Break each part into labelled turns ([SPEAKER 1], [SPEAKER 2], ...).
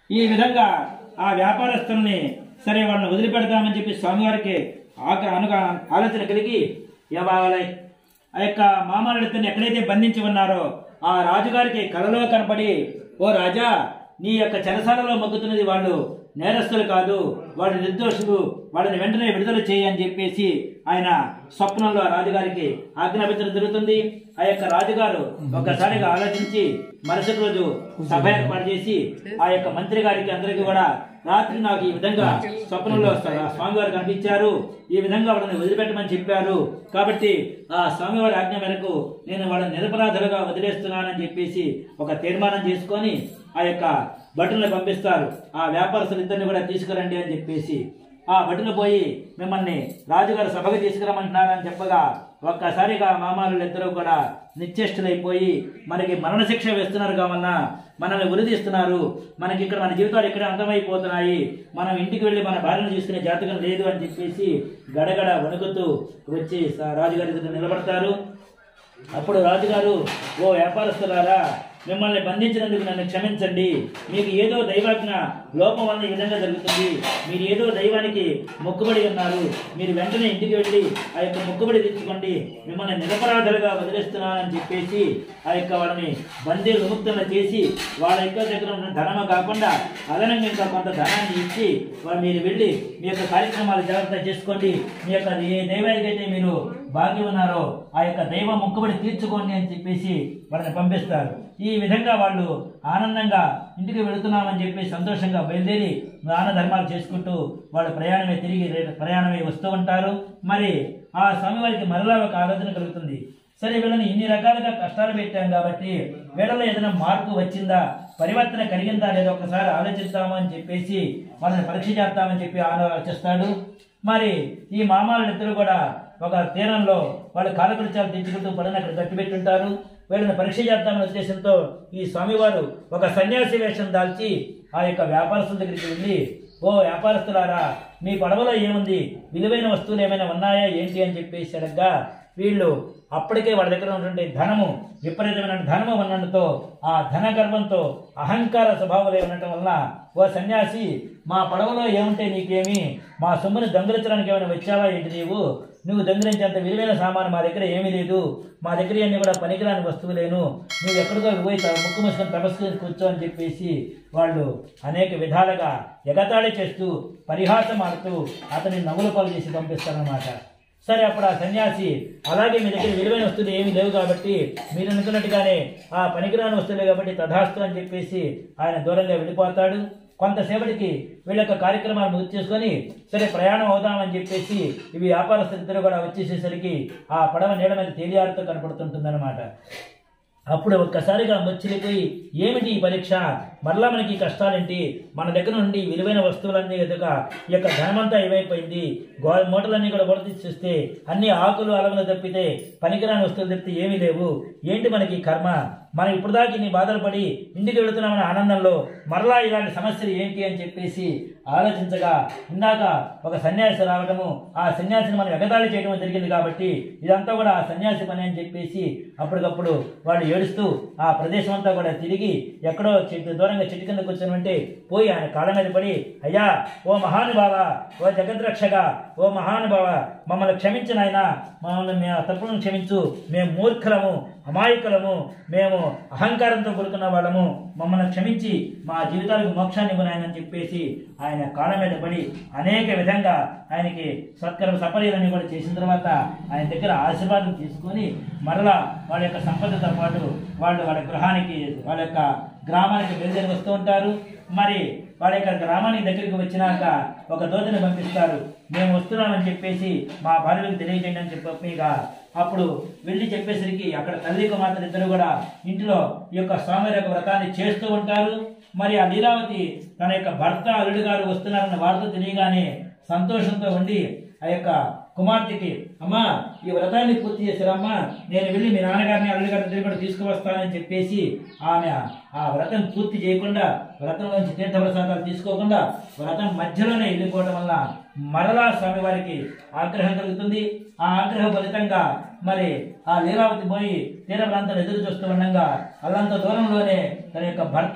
[SPEAKER 1] ఈ విధంగా ఆ వ్యాపారస్తుల్ని సరే వాళ్ళని వదిలిపెడతామని చెప్పి స్వామివారికి ఆక అనుగా ఆలోచన కలిగి ఇవాళ ఆ యొక్క మామూలు ఎక్కడైతే బంధించి ఉన్నారో ఆ రాజుగారికి కలలో కనపడి ఓ రాజా నీ యొక్క చెరసాలలో మొగ్గుతున్నది వాళ్ళు నేరస్తులు కాదు వాళ్ళు నిర్దోషులు వాళ్ళని వెంటనే విడుదల చేయి అని చెప్పేసి ఆయన స్వప్నంలో ఆ రాజుగారికి ఆజ్ఞాపించడం జరుగుతుంది ఆ యొక్క రాజుగారు ఒక్కసారిగా ఆలోచించి మరుసటి రోజు సభ ఏర్పాటు చేసి ఆ యొక్క మంత్రి గారికి అందరికీ కూడా రాత్రి నాకు ఈ విధంగా స్వప్నంలో స్వ- స్వామివారు కనిపించారు ఈ విధంగా వాళ్ళని వదిలిపెట్టమని చెప్పారు కాబట్టి ఆ స్వామివారి ఆజ్ఞ మేరకు నేను వాళ్ళని నిరపరాధులుగా వదిలేస్తున్నానని చెప్పేసి ఒక తీర్మానం చేసుకొని ఆ యొక్క భటులను పంపిస్తారు ఆ వ్యాపారస్తులు ఇద్దరిని కూడా తీసుకురండి అని చెప్పేసి ఆ భటులు పోయి మిమ్మల్ని రాజుగారు సభకు తీసుకురమ్మంటున్నారని చెప్పగా ఒక్కసారిగా మామాలు ఇద్దరు కూడా నిశ్చేష్టులైపోయి మనకి మరణశిక్ష వేస్తున్నారు కావన్నా మనల్ని ఉరిదీస్తున్నారు మనకి ఇక్కడ మన జీవితాలు ఇక్కడ అంతమైపోతున్నాయి మనం ఇంటికి వెళ్ళి మన భార్యను తీసుకునే జాతకం లేదు అని చెప్పేసి గడగడ వణుకుతూ వచ్చి స- రాజుగారి దగ్గర నిలబడతారు అప్పుడు రాజుగారు ఓ వ్యాపారస్తులారా మిమ్మల్ని బంధించినందుకు నన్ను క్షమించండి మీకు ఏదో దైవాజ్ఞ లోపం వల్ల ఈ విధంగా జరుగుతుంది మీరు ఏదో దైవానికి మొక్కుబడి ఉన్నారు మీరు వెంటనే ఇంటికి వెళ్ళి ఆ యొక్క మొక్కుబడి తెచ్చుకోండి మిమ్మల్ని నిరపరాధులుగా వదిలేస్తున్నానని చెప్పేసి ఆ యొక్క వాళ్ళని బందీ విముక్తులను చేసి వాళ్ళ యొక్క దగ్గర ఉన్న ధనము కాకుండా అదనంగా ఇంకా కొంత ధనాన్ని ఇచ్చి వాళ్ళు మీరు వెళ్ళి మీ యొక్క కార్యక్రమాలు జాగ్రత్త చేసుకోండి మీ యొక్క ఏ దైవానికి అయితే మీరు బాగి ఉన్నారో ఆ యొక్క దైవ మొక్కుబడి తీర్చుకోండి అని చెప్పేసి వాళ్ళని పంపిస్తారు ఈ విధంగా వాళ్ళు ఆనందంగా ఇంటికి వెళుతున్నామని చెప్పి సంతోషంగా బయలుదేరి దాన ధర్మాలు చేసుకుంటూ వాళ్ళు ప్రయాణమే తిరిగి రే- ప్రయాణమై వస్తూ ఉంటారు మరి ఆ స్వామివారికి మరలా ఒక ఆలోచన కలుగుతుంది సరే వీళ్ళని ఇన్ని రకాలుగా కష్టాలు పెట్టాం కాబట్టి వీళ్ళలో ఏదైనా మార్పు వచ్చిందా పరివర్తన కలిగిందా లేదో ఒకసారి ఆలోచిద్దాము అని చెప్పేసి వాళ్ళని పరీక్ష చేస్తామని చెప్పి ఆలోచిస్తాడు మరి ఈ మామాలు ఇద్దరు కూడా ఒక తీరంలో వాళ్ళ కాలకృత్యాలు తెచ్చుకుంటూ పడిన అక్కడ కట్టిపెట్టుంటారు వీళ్ళని పరీక్ష చేద్దామనే ఉద్దేశంతో ఈ స్వామివారు ఒక సన్యాసి వేషం దాల్చి ఆ యొక్క వ్యాపారస్తుల దగ్గరికి వెళ్ళి ఓ వ్యాపారస్తులారా మీ పడవలో ఏముంది విలువైన వస్తువులు ఏమైనా ఉన్నాయా ఏంటి అని చెప్పేసి అడగ్గా వీళ్ళు అప్పటికే వాళ్ళ దగ్గర ఉన్నటువంటి ధనము విపరీతమైన ధనము ఉన్నందుతో ఆ ధన గర్వంతో అహంకార స్వభావాలు ఉండటం వలన ఓ సన్యాసి మా పడవలో ఏముంటే నీకేమి మా సొమ్ముని దొంగిలించడానికి ఏమైనా వచ్చావా ఏంటి నీవు నువ్వు దొంగిలించేంత విలువైన సామాను మా దగ్గర ఏమీ లేదు మా దగ్గర అన్ని కూడా పనికిరాని వస్తువులేను నువ్వు ఎక్కడికో పోయి త- ముక్కు మూసుకొని తపస్సు కూర్చో అని చెప్పేసి వాళ్ళు అనేక విధాలుగా ఎగతాళి చేస్తూ పరిహాసం ఆడుతూ అతని నవ్వుల పాలు చేసి పంపిస్తారన్నమాట సరే అప్పుడు ఆ సన్యాసి అలాగే మీ దగ్గర విలువైన వస్తువులు ఏమీ లేవు కాబట్టి మీరు అనుకున్నట్టుగానే ఆ పనికిరాని వస్తువులే కాబట్టి తథాస్తు అని చెప్పేసి ఆయన దూరంగా వెళ్ళిపోతాడు కొంతసేపటికి వీళ్ళ యొక్క కార్యక్రమాలు ముగి చేసుకొని సరే ప్రయాణం అవుదామని చెప్పేసి ఇవి వ్యాపారస్తులు ఇద్దరు కూడా వచ్చేసేసరికి ఆ పడవ నీళ్ళ మీద తేలియాడుతూ కనపడుతుంటుందన్నమాట అప్పుడు ఒక్కసారిగా ముచ్చిలిపోయి ఏమిటి ఈ పరీక్ష మరలా మనకి ఈ కష్టాలేంటి మన దగ్గర నుండి విలువైన వస్తువులన్నీ ఎదుక ఈ యొక్క ధనమంతా ఏమైపోయింది గో మూటలన్నీ కూడా కొడతీసి చూస్తే అన్ని ఆకులు అలములు తప్పితే పనికిరాని వస్తువులు తప్పితే ఏమీ లేవు ఏంటి మనకి ఈ కర్మ మనం ఇప్పుడు దాకా ఇన్ని బాధలు పడి ఇంటికి వెళుతున్నామనే ఆనందంలో మరలా ఇలాంటి సమస్యలు ఏంటి అని చెప్పేసి ఆలోచించగా ఇందాక ఒక సన్యాసి రావడము ఆ సన్యాసిని మనం ఎగతాళి చేయడం జరిగింది కాబట్టి ఇదంతా కూడా ఆ సన్యాసి పని అని చెప్పేసి అప్పటికప్పుడు వాళ్ళు ఏడుస్తూ ఆ ప్రదేశం అంతా కూడా తిరిగి ఎక్కడో చెట్టు దూరంగా చెట్టు కింద కూర్చొని పోయి ఆయన కాళ్ళ మీద పడి అయ్యా ఓ మహానుభావ ఓ జగద్రక్షగా ఓ మహానుభావ మమ్మల్ని క్షమించిన ఆయన మమ్మల్ని మే తప్పులను క్షమించు మేము మూర్ఖులము అమాయకులము మేము అహంకారంతో కూడుకున్న వాళ్ళము మమ్మల్ని క్షమించి మా జీవితాలకు మోక్షాన్ని ఇవ్వనాయనని చెప్పేసి ఆయన కాళ్ళ మీద పడి అనేక విధంగా ఆయనకి సత్కర సపర్యలన్నీ కూడా చేసిన తర్వాత ఆయన దగ్గర ఆశీర్వాదం తీసుకొని మరలా వాళ్ళ యొక్క సంపదతో పాటు వాళ్ళు వాళ్ళ గృహానికి వాళ్ళ యొక్క గ్రామానికి బయలుదేరి వస్తూ ఉంటారు మరి వాళ్ళ యొక్క గ్రామానికి దగ్గరికి వచ్చినాక ఒక దోతని పంపిస్తారు మేము వస్తున్నామని చెప్పేసి మా భార్యలకు తెలియజేయండి అని చెప్పిగా అప్పుడు వెళ్ళి చెప్పేసరికి అక్కడ తల్లి కుమార్తెలు ఇద్దరు కూడా ఇంటిలో ఈ యొక్క స్వామివారి యొక్క వ్రతాన్ని చేస్తూ ఉంటారు మరి ఆ లీలావతి తన యొక్క భర్త అల్లుడు గారు వస్తున్నారన్న వార్త తెలియగానే సంతోషంతో ఉండి ఆ యొక్క కుమార్తెకి అమ్మా ఈ వ్రతాన్ని పూర్తి చేశారమ్మా నేను వెళ్ళి మీ నాన్నగారిని అల్లుడి గారిని కూడా తీసుకువస్తానని చెప్పేసి ఆమె ఆ వ్రతం పూర్తి చేయకుండా వ్రతం నుంచి తీర్థప్రసాదాలు తీసుకోకుండా వ్రతం మధ్యలోనే వెళ్ళిపోవడం వల్ల మరలా స్వామివారికి ఆగ్రహం కలుగుతుంది ఆ ఆగ్రహ ఫలితంగా మరి ఆ లీలావతి పోయి తీర ప్రాంతాలు ఎదురు చూస్తూ ఉండగా అల్లంత దూరంలోనే తన యొక్క భర్త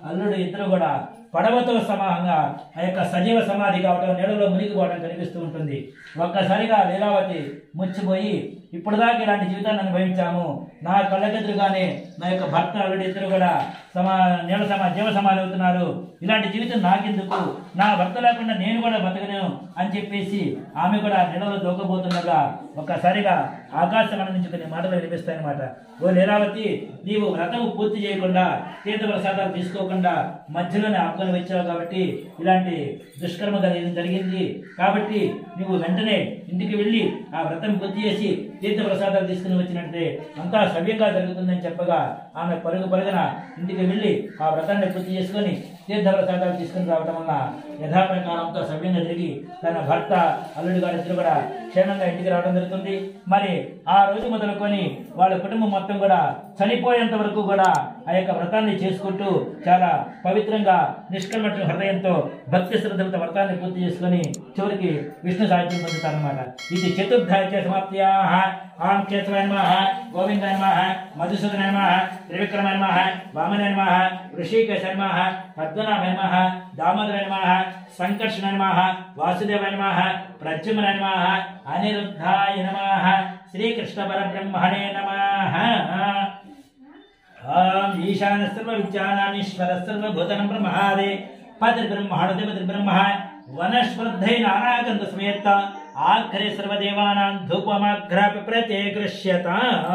[SPEAKER 1] అల్లుడు ఇద్దరు కూడా పడవతో సమానంగా ఆ యొక్క సజీవ సమాధి కావటం నీడలో మునిగిపోవడం కనిపిస్తూ ఉంటుంది ఒక్కసారిగా లీలావతి ముచ్చిపోయి ఇప్పుడు దాకా ఇలాంటి జీవితాన్ని అనుభవించాము నా కళ్ళకెదురుగానే నా యొక్క భర్త అల్లుడు ఇద్దరు కూడా సమా నీడ సమా జీవ సమాధి అవుతున్నారు ఇలాంటి జీవితం నాకెందుకు నా భర్త లేకుండా నేను కూడా బతకలేను అని చెప్పేసి ఆమె కూడా నీడలో దూకబోతుండగా ఒక్కసారిగా ఆకాశం నుంచి కొన్ని మాటలు వినిపిస్తాయన్నమాట ఓ లీలావతి నీవు వ్రతము పూర్తి చేయకుండా తీర్థ ప్రసాదాలు తీసుకోకుండా మధ్యలోనే ఆపుకొని వచ్చావు కాబట్టి ఇలాంటి దుష్కర్మ జరిగి- జరిగింది కాబట్టి నువ్వు వెంటనే ఇంటికి వెళ్ళి ఆ వ్రతం పూర్తి చేసి తీర్థ ప్రసాదాలు తీసుకుని వచ్చినట్టే అంతా సవ్యంగా జరుగుతుందని చెప్పగా ఆమె పరుగు పరుగున ఇంటికి వెళ్ళి ఆ వ్రతాన్ని పూర్తి చేసుకొని తీర్థ ప్రసాదాలు తీసుకుని రావడం వల్ల యథాప్రకారంతో సవ్యంగా జరిగి తన భర్త అల్లుడు గారు ఇద్దరు కూడా క్షేమంగా ఇంటికి రావడం జరుగుతుంది మరి ఆ రోజు మొదలుకొని వాళ్ళ కుటుంబం మొత్తం కూడా చనిపోయేంత వరకు కూడా ఆ యొక్క వ్రతాన్ని చేసుకుంటూ చాలా పవిత్రంగా నిష్కల్మట హృదయంతో భక్తి శ్రద్ధలతో వ్రతాన్ని పూర్తి చేసుకొని చివరికి విష్ణు సాహిత్యం పొందుతారనమాట ఇది చతుర్థాధ్యాయ సమాప్త్యా ఆం కేశవాయ నమ గోవిందాయ నమ మధుసూదనాయ నమ త్రివిక్రమాయ నమ వామనాయ నమ ఋషికేశ నమ పద్మనాభాయ నమ దామోదరాయ నమ సంకర్షణాయ నమ వాసుదేవాయ నమ ప్రద్యుమ్నాయ నమ అనిరుద్ధాయ నమ శ్రీకృష్ణ పరబ్రహ్మణే నమ ఓం ఈశాన సర్వ విద్యానామీశ్వర సర్వభూతనం బ్రహ్మాదే పతి బ్రహ్మాణదే పతి బ్రహ్మ వనస్పర్ధై నానాగంధ సమేత ఆఖరే సర్వదేవానాం ధూపమాఘ్రాపి ప్రత్యేకృష్యత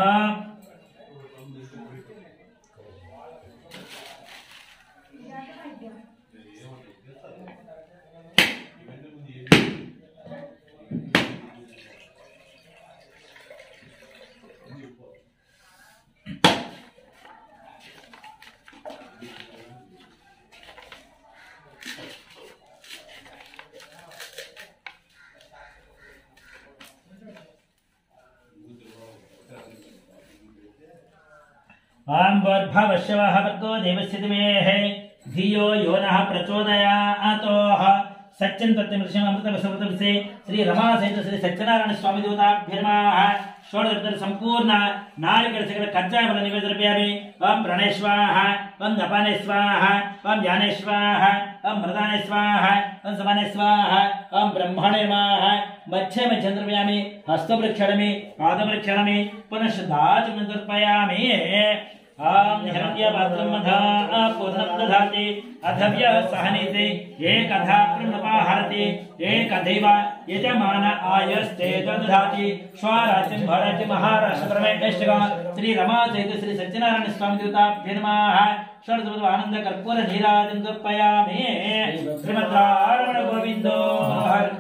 [SPEAKER 1] ఆంబోర్భవశవః వర్గో దేవస్య దిమేః ధియో యో నః ప్రచోదయాతోః సత్యం తత్వం ఋషిం అమృత విశ్వృతవిసే శ్రీ రమా సహిత శ్రీ సత్యనారాయణ స్వామి దేవతాభ్యర్మాః షోడశ సంపూర్ణ నారికల సకల కజ్జాయ ఫల నివేదనపయామి ఓం ప్రణయ స్వాహ ఓం నపానే స్వాహ ఓం జ్ఞానే స్వాహ ఓం మృదానే స్వాహ ఓం సమానే స్వాహ ఓం బ్రహ్మణే నమః మధ్య మధ్య ద్రవ్యామి హస్తవృక్షణమి పాదవృక్షణమి పునః దాచం దర్పయామి ఆం హిరణ్యపాత్రం మధా పూర్ణం దధాతి అధవ్య సహనీతి ఏకధా ప్రణపాహరతి ఏకదైవ యజమాన ఆయస్తే దధాతి స్వరాజ్యం భరతి మహారాష్ట్ర ప్రమేష్టగా శ్రీ రమా చైత శ్రీ సత్యనారాయణ స్వామి దేవతాభ్యర్మాః షోడశ ఆనంద కర్పూర నీరాజం దర్పయామి శ్రీమద్రారమణ గోవిందో హరి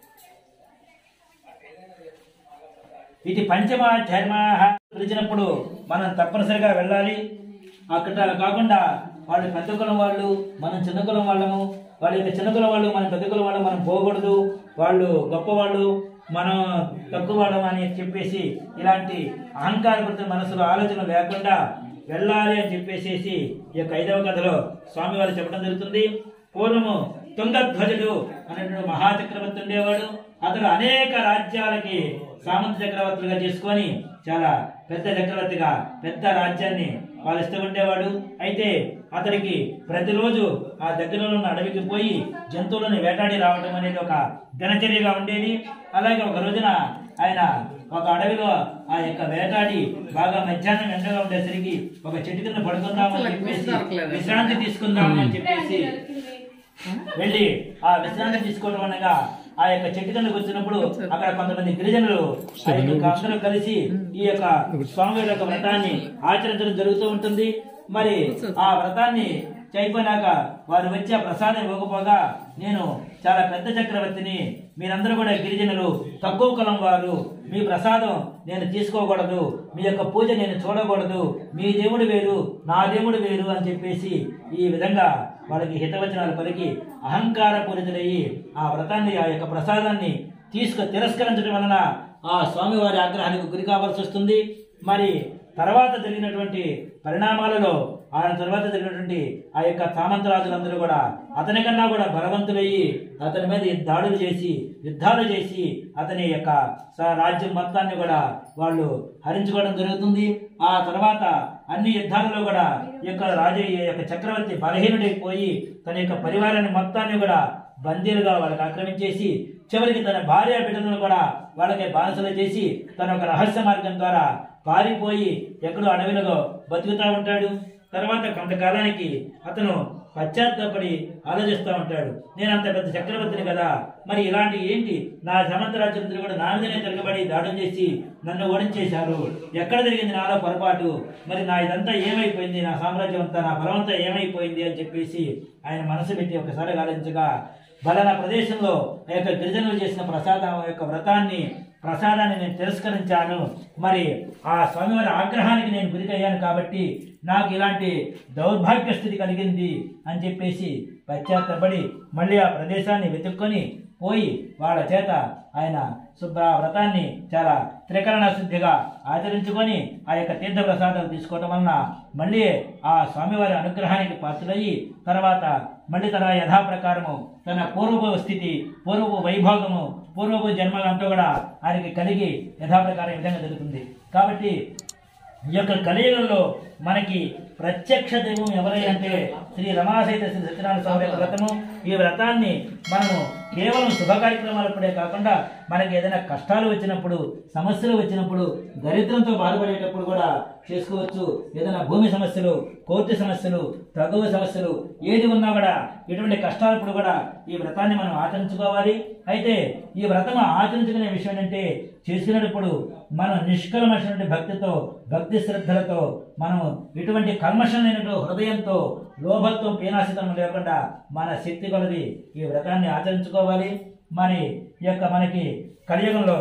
[SPEAKER 1] ఇది పంచమాధ్యాత్మ పిలిచినప్పుడు మనం తప్పనిసరిగా వెళ్ళాలి అక్కడ అలా కాకుండా వాళ్ళు పెద్ద కులం వాళ్ళు మనం చిన్న కులం వాళ్ళము వాళ్ళ యొక్క చిన్న కులం వాళ్ళు మనం పెద్ద కులం వాళ్ళు మనం పోకూడదు వాళ్ళు గొప్పవాళ్ళు మనం తక్కువ వాళ్ళం అని చెప్పేసి ఇలాంటి అహంకారపడుతున్న మనసులో ఆలోచన లేకుండా వెళ్ళాలి అని చెప్పేసేసి ఈ యొక్క ఐదవ కథలో స్వామివారు చెప్పడం జరుగుతుంది పూర్వము తుంగధ్వజుడు అనేటువంటి మహాచక్రవర్తి ఉండేవాడు అతడు అనేక రాజ్యాలకి సామంత చక్రవర్తులుగా చేసుకొని చాలా పెద్ద చక్రవర్తిగా పెద్ద రాజ్యాన్ని పాలిస్తూ ఉండేవాడు అయితే అతనికి ప్రతిరోజు ఆ దగ్గరలో ఉన్న అడవికి పోయి జంతువులను వేటాడి రావడం అనేది ఒక దినచర్యగా ఉండేది అలాగే ఒక రోజున ఆయన ఒక అడవిలో ఆ యొక్క వేటాడి బాగా మధ్యాహ్నం ఎండగా ఉండేసరికి ఒక చెట్టు కింద పడుకుందామని చెప్పేసి విశ్రాంతి తీసుకుందామని చెప్పేసి వెళ్ళి ఆ విశ్రాంతి తీసుకోవడం అనగా ఆ యొక్క చెట్టు కింద కూర్చున్నప్పుడు అక్కడ కొంతమంది గిరిజనులు ఆ యొక్క అందరూ కలిసి ఈ యొక్క స్వామి యొక్క వ్రతాన్ని ఆచరించడం జరుగుతూ ఉంటుంది మరి ఆ వ్రతాన్ని చేయపోయినాక వారు వచ్చి ఆ ప్రసాదం ఇవ్వకపోగా నేను చాలా పెద్ద చక్రవర్తిని మీరందరూ కూడా గిరిజనులు తక్కువ కులం వారు మీ ప్రసాదం నేను తీసుకోకూడదు మీ యొక్క పూజ నేను చూడకూడదు మీ దేవుడు వేరు నా దేవుడు వేరు అని చెప్పేసి ఈ విధంగా వాళ్ళకి హితవచనాలు పలికి అహంకార పూరితులయ్యి ఆ వ్రతాన్ని ఆ యొక్క ప్రసాదాన్ని తీసుకు తిరస్కరించడం వలన ఆ స్వామివారి ఆగ్రహానికి గురి కావాల్సి వస్తుంది మరి తర్వాత జరిగినటువంటి పరిణామాలలో ఆయన తర్వాత జరిగినటువంటి ఆ యొక్క సామంతరాజులందరూ కూడా అతని కన్నా కూడా బలవంతులయ్యి అతని మీద దాడులు చేసి యుద్ధాలు చేసి అతని యొక్క స- రాజ్యం మొత్తాన్ని కూడా వాళ్ళు హరించుకోవడం జరుగుతుంది ఆ తర్వాత అన్ని యుద్ధాలలో కూడా ఈ యొక్క రాజు ఈ యొక్క చక్రవర్తి బలహీనుడైపోయి తన యొక్క పరివారాన్ని మొత్తాన్ని కూడా బందీలుగా వాళ్ళకి ఆక్రమించేసి చివరికి తన భార్య బిడ్డలను కూడా వాళ్ళకి బానిసలు చేసి తన ఒక రహస్య మార్గం ద్వారా పారిపోయి ఎక్కడో అడవిలో బతుకుతా ఉంటాడు తర్వాత కొంతకాలానికి అతను పశ్చాత్తాపడి ఆలోచిస్తూ ఉంటాడు నేను అంత పెద్ద చక్రవర్తిని కదా మరి ఇలాంటి ఏంటి నా సమంతరాజ్యంతో కూడా నా మీదనే తిరగబడి దాడులు చేసి నన్ను ఓడించేశారు ఎక్కడ జరిగింది నాలో పొరపాటు మరి నా ఇదంతా ఏమైపోయింది నా సామ్రాజ్యం అంతా నా బలం అంతా ఏమైపోయింది అని చెప్పేసి ఆయన మనసు పెట్టి ఒకసారి ఆలోచించగా బలన ప్రదేశంలో ఆ యొక్క గిరిజనులు చేసిన ప్రసాదం యొక్క వ్రతాన్ని ప్రసాదాన్ని నేను తిరస్కరించాను మరి ఆ స్వామివారి ఆగ్రహానికి నేను గురికయ్యాను కాబట్టి నాకు ఇలాంటి దౌర్భాగ్య స్థితి కలిగింది అని చెప్పేసి పశ్చాత్తపడి మళ్ళీ ఆ ప్రదేశాన్ని వెతుక్కొని పోయి వాళ్ళ చేత ఆయన శుభ్ర వ్రతాన్ని చాలా త్రికరణ శుద్ధిగా ఆచరించుకొని ఆ యొక్క తీర్థ ప్రసాదాలు తీసుకోవటం వలన మళ్ళీ ఆ స్వామివారి అనుగ్రహానికి పాత్రయ్యి తర్వాత మళ్ళీ తన యథాప్రకారము తన పూర్వపు స్థితి పూర్వపు వైభోగము పూర్వపు జన్మలంతా కూడా ఆయనకి కలిగి యథాప్రకారం ఈ విధంగా జరుగుతుంది కాబట్టి ఈ యొక్క కలియుగంలో మనకి ప్రత్యక్ష దైవం ఎవరై అంటే శ్రీ రమాసహిత శ్రీ సత్యనారాయణ స్వామి యొక్క వ్రతము ఈ వ్రతాన్ని మనము కేవలం శుభ కార్యక్రమాలప్పుడే కాకుండా మనకి ఏదైనా కష్టాలు వచ్చినప్పుడు సమస్యలు వచ్చినప్పుడు దరిద్రంతో బాధపడేటప్పుడు కూడా చేసుకోవచ్చు ఏదైనా భూమి సమస్యలు కోర్టు సమస్యలు తగువ సమస్యలు ఏది ఉన్నా కూడా ఎటువంటి కష్టాలప్పుడు కూడా ఈ వ్రతాన్ని మనం ఆచరించుకోవాలి అయితే ఈ వ్రతం ఆచరించుకునే విషయం ఏంటంటే చేసుకునేటప్పుడు మనం నిష్కలమైనటువంటి భక్తితో భక్తి శ్రద్ధలతో మనం ఎటువంటి కల్మషం లేనటువంటి హృదయంతో లోభత్వం పీనాశితం లేకుండా మన శక్తి కొలది ఈ వ్రతాన్ని ఆచరించుకోవాలి మరి ఈ యొక్క మనకి కలియుగంలో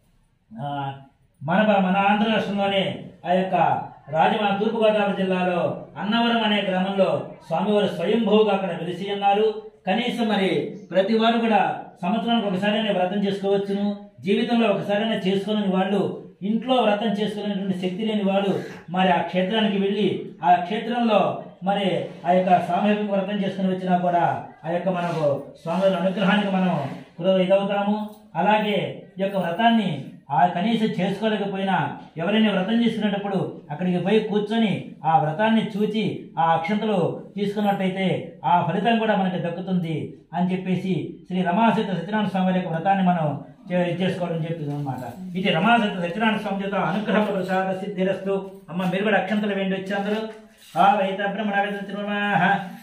[SPEAKER 1] ఆ, మన మన ఆంధ్ర రాష్ట్రంలోనే ఆ యొక్క రాజమ తూర్పుగోదావరి జిల్లాలో అన్నవరం అనే గ్రామంలో స్వామివారు స్వయంభూగా అక్కడ వెలిసి ఉన్నారు కనీసం మరి ప్రతి వారు కూడా సంవత్సరానికి ఒకసారైనా వ్రతం చేసుకోవచ్చును జీవితంలో ఒకసారైనా చేసుకోలేని వాళ్ళు ఇంట్లో వ్రతం చేసుకునేటువంటి శక్తి లేని వాడు మరి ఆ క్షేత్రానికి వెళ్ళి ఆ క్షేత్రంలో మరి ఆ యొక్క సామూహిక వ్రతం చేసుకుని వచ్చినా కూడా ఆ యొక్క మనకు స్వామి అనుగ్రహానికి మనం కృ- ఇదవుతాము అలాగే ఈ యొక్క వ్రతాన్ని ఆ కనీసం చేసుకోలేకపోయినా ఎవరైనా వ్రతం చేసుకునేటప్పుడు అక్కడికి పోయి కూర్చొని ఆ వ్రతాన్ని చూచి ఆ అక్షంతలు తీసుకున్నట్టయితే ఆ ఫలితం కూడా మనకి దక్కుతుంది అని చెప్పేసి శ్రీ రమాసీత సత్యనారాయణ స్వామి వారి యొక్క వ్రతాన్ని మనం చే- చేసుకోవడం చెప్తుంది అనమాట ఇది రమాసీత సత్యనారాయణ స్వామి చేత అనుగ్రహ ప్రసాద సిద్ధిరస్తు అమ్మ మీరు కూడా అక్షంతలు వేయండి వచ్చి అందరూ ఆ వైత బ్రహ్మణ